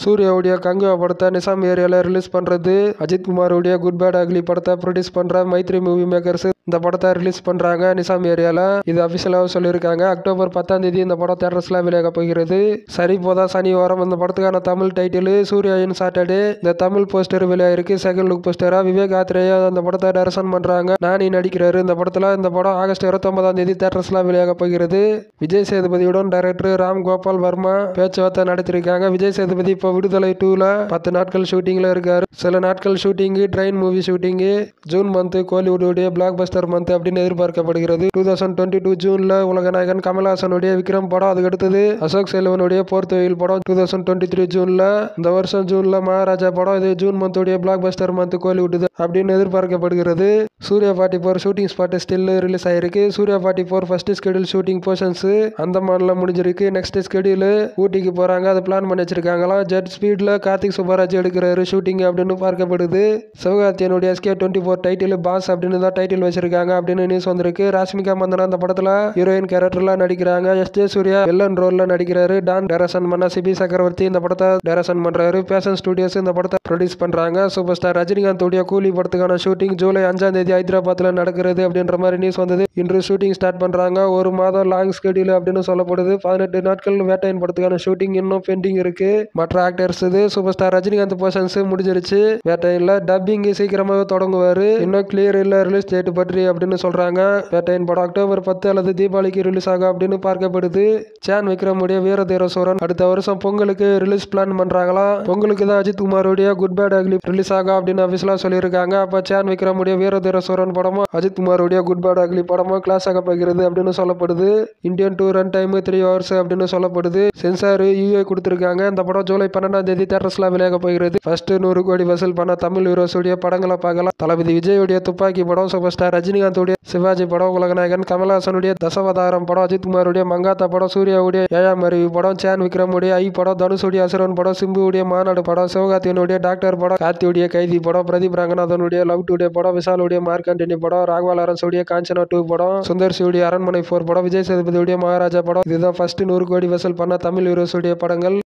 சூர்யாவுடைய கங்குவா படத்தை நிசாம் ஏரியாவில் ரிலீஸ் பண்ணுறது அஜித் குமாருடைய குட் பேட் அக்லி படத்தை ப்ரொடியூஸ் பண்ணுற மைத்ரி மூவி மேக்கர்ஸ் இந்த படத்தை ரிலீஸ் பண்ணுறாங்க நிசாம் ஏரியாவில் இது அஃபிஷியலாக சொல்லியிருக்காங்க அக்டோபர் பத்தாம் தேதி இந்த படம் தேட்டர்ஸில் வெளியாக போகிறது சரி போதா சனி வாரம் இந்த படத்துக்கான தமிழ் டைட்டில் சூர்யா இன் சாட்டர்டே இந்த தமிழ் போஸ்டர் வெளியாயிருக்கு செகண்ட் லுக் போஸ்டரா விவேக் ஆத்ரேயா அந்த படத்தை டைரக்ஷன் பண்ணுறாங்க நானி நடிக்கிறாரு இந்த படத்தில் இந்த படம் ஆகஸ்ட் இருபத்தொன்பதாம் தேதி தேட்டர்ஸில் வெளியாக போகிறது விஜய் சேதுபதியுடன் டைரக்டர் ராம் கோபால் வர்மா பேச்சுவார்த்தை நடத்திருக்காங்க விஜய் சேதுபதி இப்போ விடுதலை டூவில் பத்து நாட்கள் ஷூட்டிங்கில் இருக்காரு சில நாட்கள் shooting train movie shooting June month கோலிவுடைய பிளாக் பஸ்டர் மந்த் அப்படின்னு எதிர்பார்க்கப்படுகிறது டூ தௌசண்ட் டுவெண்ட்டி டூ ஜூனில் உலகநாயகன் கமல்ஹாசனுடைய விக்ரம் படம் அதுக்கு அடுத்தது அசோக் செல்வனுடைய போர் தொழில் படம் டூ தௌசண்ட் டுவெண்ட்டி த்ரீ ஜூனில் இந்த வருஷம் ஜூனில் மகாராஜா படம் இது ஜூன் மந்தோடைய பிளாக் பஸ்டர் மந்த் கோலிவுட் அப்படின்னு எதிர்பார்க்கப்படுகிறது Suriya forty four shooting spot still release ஆயிருக்கு Suriya forty four first schedule shooting portions அந்தமான்ல முடிஞ்சிருக்கு நெக்ஸ்ட் ஸ்கெடியூல் ஊட்டிக்கு போறாங்க அதை பிளான் பண்ணி வச்சிருக்காங்களாம் ஜெட் ஸ்பீட்ல கார்த்திக் சுப்பராஜ் எடுக்கிறாரு ஷூட்டிங் அப்படின்னு பார்க்கப்படுது சிவகார்த்தியனுடைய SK twenty four title boss அப்படின்னு தான் டைட்டில் வச்சிருக்காங்க அப்படின்னு நியூஸ் வந்திருக்கு ராஷ்மிகா மந்தனா அந்த படத்துல ஹீரோயின் கேரக்டர்ல நடிக்கிறாங்க எஸ் ஜே சூர்யா வில்லன் ரோல்ல நடிக்கிறாரு டான் டைரக்ஷன் பண்ண சிபி சக்கரவர்த்தி இந்த படத்தை டைரக்ஷன் பண்றாரு பேஷன் ஸ்டுடியோஸ் இந்த படத்தை ப்ரொடியூஸ் பண்றாங்க சூப்பர் ஸ்டார் ரஜினிகாந்த் உடைய கூலி படத்துக்கான ஷூட்டிங் ஜூலை அஞ்சாம் தேதி ஹைதராபாத்ல நடக்கிறது அப்படின்ற மாதிரி நியூஸ் வந்தது இன்று ஷூட்டிங் ஸ்டார்ட் பண்றாங்க ஒரு மாதம் லாங் ஸ்கெடியூல் அப்படின்னு சொல்லப்படுது பதினெட்டு நாட்கள் வேட்டையன் படத்துக்கான ஷூட்டிங் இன்னும் பெண்டிங் இருக்கு மற்ற ஆக்டர்ஸ் இது சூப்பர் ஸ்டார் ரஜினிகாந்த் போர்ஷன்ஸ் முடிஞ்சிருச்சு வேட்டையன்ல டப்பிங் சீக்கிரமாவே தொடங்குவாரு இன்னும் கிளியர் இல்ல ரிலீஸ் டேட் பற்றி அப்படின்னு சொல்றாங்க வேட்டையன் படம் அக்டோபர் பத்து அல்லது தீபாவளிக்கு ரிலீஸ் ஆகும் அப்படின்னு பார்க்கப்படுது சான் விக்ரமுடைய வீர தீர சூரன் அடுத்த வருஷம் பொங்கலுக்கு ரிலீஸ் பிளான் பண்றாங்களாம் பொங்கலுக்கு தான் அஜித் குமாருடைய குட் பேட் அக்லி ரிலீஸ் ஆகும் அப்படின்னு அபிஷியலா சொல்லியிருக்காங்க அப்ப சான் விக்ரமுடைய வீர தீர சூரன் படமும் அஜித் குமாருடைய குட் பேட் அக்லி படமும் கிளாஸ் ஆக போகிறது அப்படின்னு சொல்லப்படுது Indian two run time three hours அப்படின்னு சொல்லப்படுது சென்சார் யூஏ கொடுத்துருக்காங்க இந்த படம் ஜூலை பன்னெண்டாம் தேதி தேட்டர்ஸ்ல விளையாட போகிறது ஃபர்ஸ்ட் நூறு கோடி வசூல் பண்ண தமிழ் ஹீரோஸுடைய படங்களை பார்க்கலாம் தளபதி விஜயுடைய துப்பாக்கி படம் சூப்பர் ஸ்டார் ரஜினிகாந்துடைய சிவாஜி படம் உலகநாயகன் கமல்ஹாசனுடைய தசவதாரம் படம் அஜித் குமாருடைய மங்காத்தா படம் சூர்யாவுடைய ஏழாம் அருவி படம் சேன் விக்ரமுடைய ஐ படம் தனுஷுடைய அசுரன் படம் சிம்புவுடைய மாநாடு படம் சிவகார்த்தியனுடைய டாக்டர் படம் கார்த்தியுடைய கைதி படம் பிரதீப் ரங்கநாதனுடைய லவ் டுடே படம் விஷாலுடைய மார்க்கண்டினி படம் ராகவா லாரன்ஸுடைய காஞ்சனா டூ படம் சுந்தர் சிவுடைய அரண்மனை ஃபோர் படம் விஜய் சேதுபதியுடைய மகாராஜா படம் இதுதான் ஃபர்ஸ்ட் நூறு கோடி வசூல் பண்ண தமிழ் ஹீரோஸுடைய படங்கள்